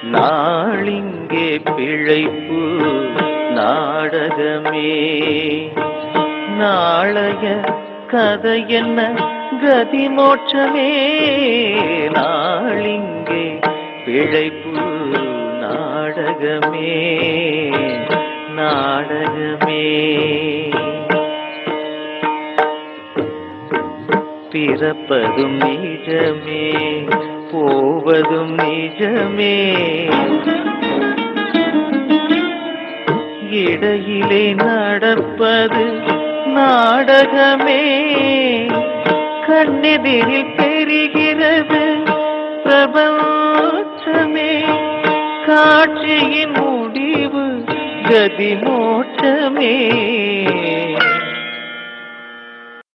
நாளிங்கே பிழைப்பு நாடகமே நாளைய கதை என்ன கதி மோட்சமே நாளிங்கே பிழைப்பு நாடகமே நாடகமே பிறப்பதும் நிஜமே போவதும் நிஜமே இடையிலே நடப்பது நாடகமே கண்ணெதிரில் தெரிகிறது பிரபஞ்சமே காட்சியின் முடிவு கதி மோட்சமே